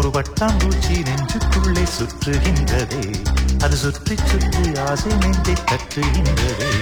ஒரு பட்டாம்பூச்சி நெஞ்சுக்குள்ளே சுற்றுகின்றதே அது சுற்றி சுற்றி ஆசை நெஞ்சை தட்டுகின்றதே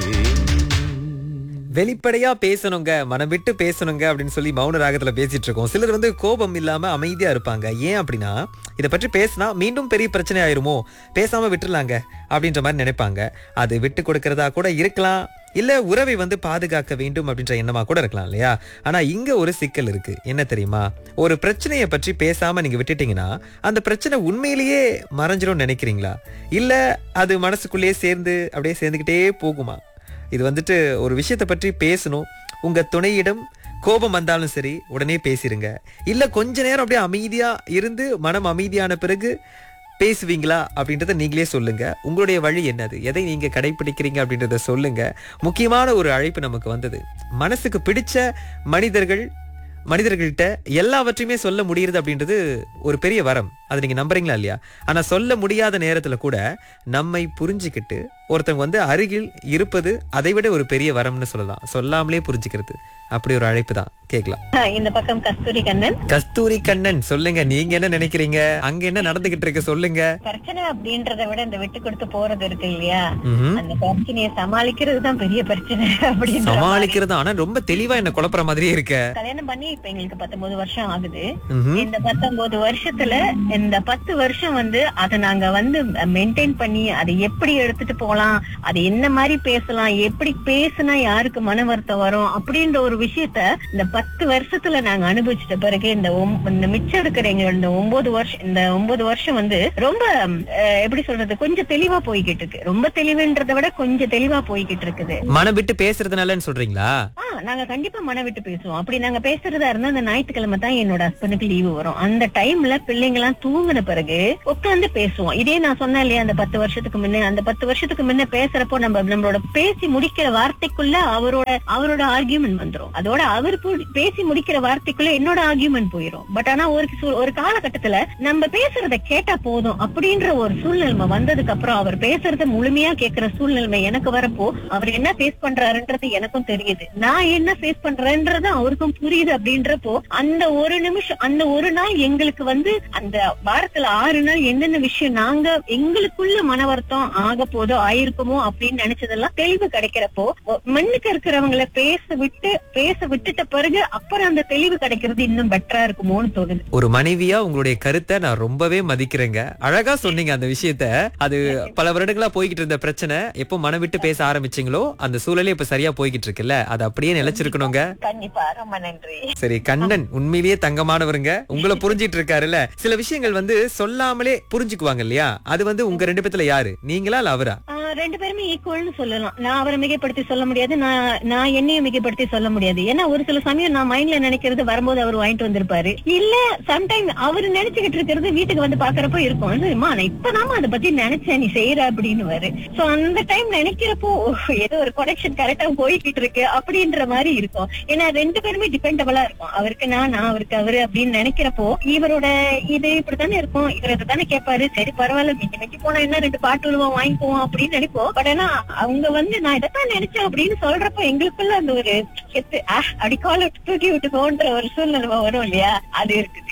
வெளிப்படையா பேசணுங்க மனம் விட்டு பேசணுங்க அப்படின்னு சொல்லி மௌன ராகத்துல பேசிட்டு இருக்கோம் சிலர் வந்து கோபம் இல்லாம அமைதியா இருப்பாங்க ஏன் அப்படின்னா இதை பற்றி பேசினா மீண்டும் பெரிய பிரச்சனை ஆயிருமோ பேசாம விட்டுறலாங்க அப்படின்ற மாதிரி நினைப்பாங்க அது விட்டு கொடுக்கறதா கூட இருக்கலாம் இல்ல உறவை வந்து பாதுகாக்க வேண்டும் அப்படின்ற எண்ணமா கூட இருக்கலாம் இல்லையா ஆனா இங்க ஒரு சிக்கல் இருக்கு என்ன தெரியுமா ஒரு பிரச்சனையை பற்றி பேசாம நீங்க விட்டுட்டீங்கன்னா அந்த பிரச்சனை உண்மையிலேயே மறைஞ்சிரும் நினைக்கிறீங்களா இல்ல அது மனசுக்குள்ளேயே சேர்ந்து அப்படியே சேர்ந்துக்கிட்டே போகுமா இது வந்துட்டு ஒரு விஷயத்தை பற்றி பேசணும் உங்க துணையிடம் கோபம் வந்தாலும் சரி உடனே பேசிருங்க இல்ல கொஞ்ச நேரம் அப்படியே அமைதியா இருந்து மனம் அமைதியான பிறகு பேசுவீங்களா அப்படின்றத நீங்களே சொல்லுங்க உங்களுடைய வழி என்னது எதை நீங்க கடைபிடிக்கிறீங்க அப்படின்றத சொல்லுங்க முக்கியமான ஒரு அழைப்பு நமக்கு வந்தது மனசுக்கு பிடிச்ச மனிதர்கள் மனிதர்கள்ட்ட எல்லாவற்றையுமே சொல்ல முடியுது அப்படின்றது ஒரு பெரிய வரம் அதை நீங்க நம்புறீங்களா இல்லையா ஆனா சொல்ல முடியாத நேரத்துல கூட நம்மை புரிஞ்சுக்கிட்டு ஒருத்தவங்க வந்து அருகில் இருப்பது அதை விட ஒரு பெரிய வரம்னு சொல்லலாம் சொல்லாமலே புரிஞ்சுக்கிறது அப்படி ஒரு அழைப்பு தான் கேட்கலாம் இந்த பக்கம் கஸ்தூரி கண்ணன் கஸ்தூரி கண்ணன் சொல்லுங்க நீங்க என்ன நினைக்கிறீங்க அங்க என்ன நடந்துகிட்டு இருக்கு சொல்லுங்க பிரச்சனை அப்படின்றத விட இந்த விட்டு கொடுத்து போறது இருக்கு இல்லையா ம்ஹும். அந்த பிரச்சனையை சமாளிக்கிறது தான் பெரிய பிரச்சனை அப்படின்னு சமாளிக்கிறது ஆனா ரொம்ப தெளிவா என்ன குழப்புற மாதிரியே இருக்க கல்யாணம் பண்ணி இப்ப எங்களுக்கு பத்தொன்பது வருஷம் ஆகுது ம்ஹும். இந்த பத்தொன்பது வருஷத்துல இந்த பத்து வருஷம் வந்து அதை நாங்க வந்து மெயின்டைன் பண்ணி அதை எப்படி எடுத்துட்டு போலாம் அது என்ன மாதிரி பேசலாம் எப்படி பேசினா யாருக்கு மன வருத்தம் வரும் அப்படின்ற ஒரு விஷயத்த இந்த பத்து வருஷத்துல நாங்க அனுபவிச்சிட்ட பிறகு இந்த ஒம்- இந்த மிச்சம் இருக்கிற எங்க இந்த ஒன்பது வருஷம் இந்த ஒன்பது வருஷம் வந்து ரொம்ப அஹ், எப்படி சொல்றது கொஞ்சம் தெளிவா போய்கிட்டு இருக்கு ரொம்ப தெளிவுன்றதை விட கொஞ்சம் தெளிவா போய்கிட்டு இருக்குது மனம் விட்டு பேசுறதுனாலன்னு சொல்றீங்களா ஆ நாங்க கண்டிப்பா மன விட்டு பேசுவோம் அப்படி நாங்க பேசுறதா இருந்தா அந்த ஞாயிற்றுக்கிழமை தான் என்னோட ஹஸ்பண்டுக்கு லீவு வரும் அந்த டைம்ல பிள்ளைங்க எல்லாம் தூங்குன பிறகு உட்கார்ந்து பேசுவோம் இதே நான் சொன்னேன் இல்லையா அந்த பத்து வருஷத்துக்கு முன்ன அந்த பத்து வருஷத்துக்கு முன்ன பேசுறப்போ நம்ம நம்மளோட பேசி முடிக்கிற வார்த்தைக்குள்ள அவரோட அவரோட ஆர்கியூமெண்ட் வந்துரும் அதோட அவர் பு- பேசி முடிக்கிற வார்த்தைக்குள்ள என்னோட ஆர்கியூமெண்ட் போயிரும் பட் ஆனா ஒரு சூ- ஒரு காலகட்டத்துல நம்ம பேசுறத கேட்டா போதும் அப்படின்ற ஒரு சூழ்நிலைமை வந்ததுக்கு அப்புறம் அவர் பேசுறத முழுமையா கேட்கிற சூழ்நிலைமை எனக்கு வரப்போ அவர் என்ன ஃபேஸ் பண்றாருன்றது எனக்கும் தெரியுது நான் என்ன ஃபேஸ் பண்றேன்றது அவருக்கும் புரியுது அப்படின்றப்போ அந்த ஒரு நிமிஷம் அந்த ஒரு நாள் எங்களுக்கு வந்து அந்த வாரத்துல ஆறு நாள் என்னென்ன விஷயம் நாங்க எங்களுக்குள்ள மன வருத்தம் ஆக போதோ ஆயிருக்குமோ அப்படின்னு நினைச்சதெல்லாம் தெளிவு கிடைக்கிறப்போ ஒ- மண்ணுக்கு இருக்கிறவங்கள பேச விட்டு பேச விட்டுட்ட பிறகு அப்புறம் அந்த தெளிவு கிடைக்கிறது இன்னும் பெட்டரா இருக்குமோன்னு தோணுது ஒரு மனைவியா உங்களுடைய கருத்தை நான் ரொம்பவே மதிக்கிறேங்க அழகா சொன்னீங்க அந்த விஷயத்த அது பல வருடங்களா போய்கிட்டு இருந்த பிரச்சனை எப்போ மனம் விட்டு பேச ஆரம்பிச்சீங்களோ அந்த சூழலே இப்ப சரியா போய்கிட்டு இருக்குல்ல அது அப்படியே நிலைச்சிருக்கணுங்க கண்டிப்பா ரொம்ப நன்றி சரி கண்ணன் உண்மையிலேயே தங்கமானவருங்க உங்களை புரிஞ்சிட்டு இருக்காருல்ல சில விஷயங்கள் வந்து சொல்லாமலே புரிஞ்சுக்குவாங்க இல்லையா அது வந்து உங்க ரெண்டு பேத்துல யாரு நீங்களா இல்ல அவரா ஆஹ் ரெண்டு பேருமே ஈக்குவல்னு சொல்லலாம் நான் அவரை மிகைப்படுத்தி சொல்ல முடியாது நான் நான் என்னையும் மிகைப்படுத்தி சொல்ல முடியாது ஏன்னா ஒரு சில சமயம் நான் மைண்ட்ல நினைக்கிறது வரும்போது அவர் வாங்கிட்டு வந்திருப்பாரு இல்ல சம்டைம் அவர் நினைச்சுக்கிட்டு இருக்கிறது வீட்டுக்கு வந்து பாக்குறப்போ இருக்கும் "அம்மா, நான் இப்பதாம்மா அதை பத்தி நினைச்சேன் நீ செய்யற அப்படின்னு வரு சோ அந்த டைம் நினைக்கிறப்போ ஏதோ ஒரு கொனெக்ஷன் கரெக்டா போய்கிட்டு இருக்கு அப்படின்ற மாதிரி இருக்கும் ஏன்னா ரெண்டு பேருமே டிபெண்டபிளா இருக்கும் அவருக்கு நான் நான் அவருக்கு அவரு அப்படின்னு நினைக்கிறப்போ இவரோட இது இப்படித்தானே இருக்கும் இவர் இதைத்தானே கேட்பாரு சரி பரவாயில்ல மிஞ்சி மிஞ்சி போனா என்ன ரெண்டு பாட்டு விழுவோம் வாங்கிக்குவோம் அப்படின்னு நினைப்போம் பட் ஆனா அவங்க வந்து நான் இதைத்தான் நினைச்சேன் அப்படின்னு சொல்றப்போ எங்களுக்குள்ள அந்த ஒரு கெத்து ஆஹ் அடி கால தூக்கி விட்டு போன்ற ஒரு சூழ்நிலை வரும் இல்லையா அது இருக்குது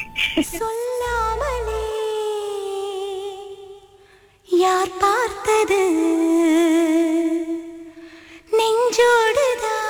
சொல்லாமலே யார் பார்த்தது நெஞ்சோடுதான்